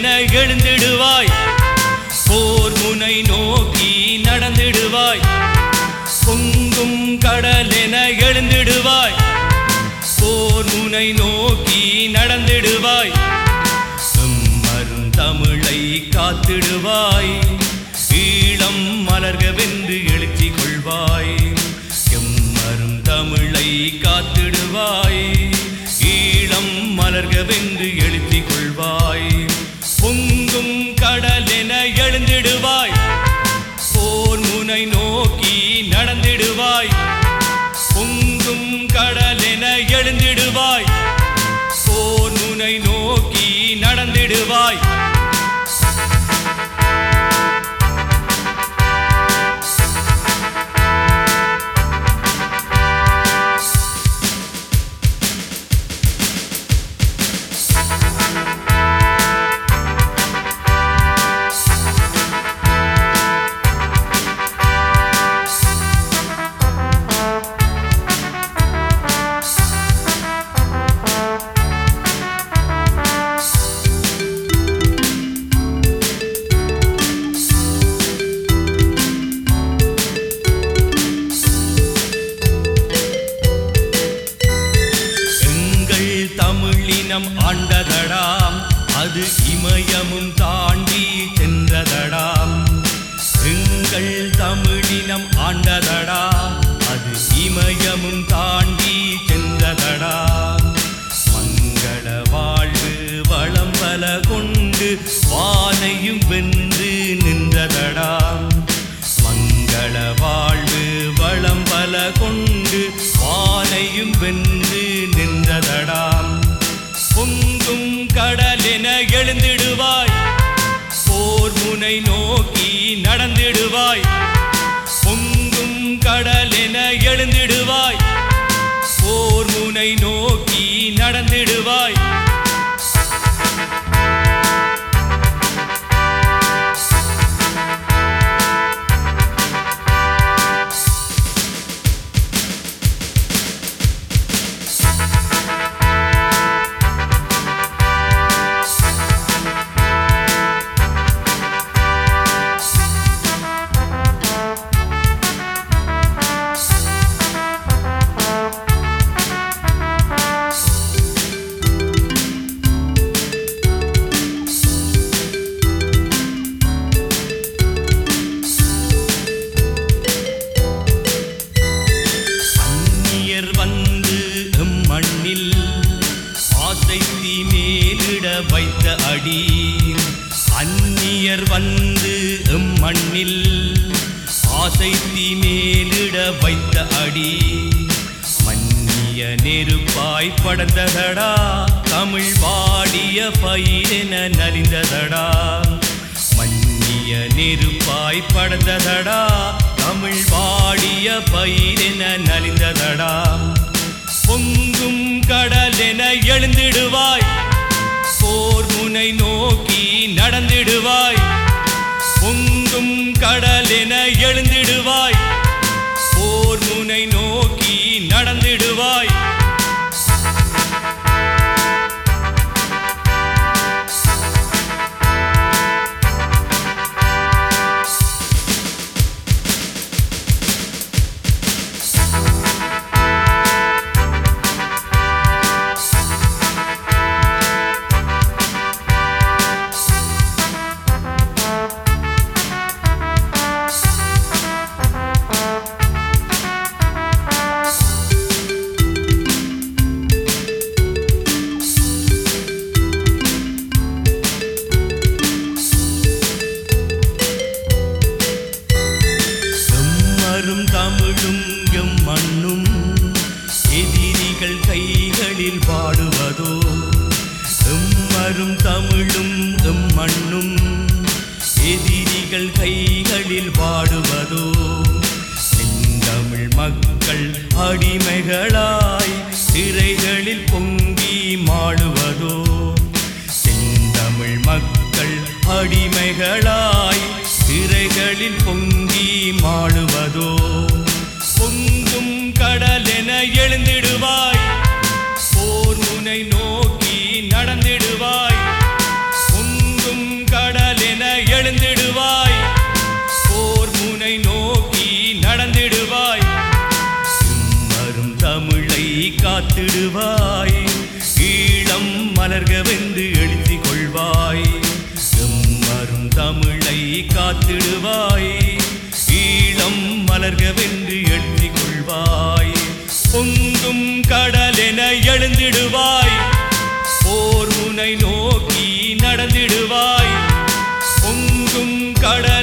என எழுந்திடுவாய் போர் முனை நோக்கி நடந்திடுவாய் பொங்கும் கடல் என எழுந்திடுவாய் போர் முனை நோக்கி நடந்திடுவாய் செம்மரும் தமிழை காத்திடுவாய் ஈழம் மலர்கவென்று எழுச்சி கொள்வாய் எம்மரும் தமிழை காத்திடுவாய் ஈழம் மலர்கவென்று எழுச்சி கொள்வாய் பொங்கும் கடல் என எழுந்திடுவாய் போர் முனை நோக்கி நடந்திடுவாய் பொங்கும் கடல் என எழுந்திடுவாய் போர் முனை நோக்கி நடந்திடுவாய் எங்கள் தமிழினம் ஆண்டதடாம் அது இமயமும் தாண்டி சென்றதடாம் எங்கள் தமிழினம் ஆண்டதடா அது இமயமும் தாண்டி சென்றதடாம் மங்கள வாழ்வு வளம் பல கொண்டு வானையும் வென்று நின்றதடாம் மங்கள வாழ்வு வளம் பல கொண்டு வானையும் வென்று நின்றதடாம் பொங்கும் கடலென எழுந்திடுவாய் போர் முனை நோக்கி நடந்திடுவாய் பொங்கும் கடலென எழுந்திடுவாய் போர் முனை நோக்கி நடந்திடுவாய் அந்நியர் வந்து எம் மண்ணில் ஆசை தீ மேலிட வைத்த அடி அந்நியர் வந்து எம் மண்ணில் ஆசை தீ மேலிட வைத்த அடி மன்னிய நெருப்பாய் படர்ந்ததடா தமிழ் வாடிய பயிரென நலிந்ததடா மன்னிய நெருப்பாய் படர்ந்ததடா தமிழ் வாடிய பயிரென நலிந்ததடா பொங்கும் கடலென எழுந்திடுவாய் போர் முனை நோக்கி நடந்திடுவாய் பொங்கும் கடலென எழுந்திடுவாய் போர் முனை நோக்கி நடந்திடுவாய் எம்மரும் தமிழும் எம் மண்ணும் எதிரிகள் கைகளில் பாடுவதோ எம்மரும் தமிழும் எம் மண்ணும் எதிரிகள் கைகளில் பாடுவதோ செந்தமிழ் மக்கள் அடிமைகளாய் சிறைகளில் பொங்கி மாடுவதோ செந்தமிழ் மக்கள் அடிமைகளாய் சிறைகளில் பொங்கி மாடுவதோ பொங்கும் கடலென எழுந்திடுவாய் போர் முனை நோக்கி நடந்திடுவாய் பொங்கும் காத்திடுவாய் ஈழம் மலர்கவென்று எழுதிக் கொள்வாய் பொங்கும் கடலென எழுந்திடுவாய் போர் முனை நோக்கி நடந்திடுவாய் பொங்கும் கடல்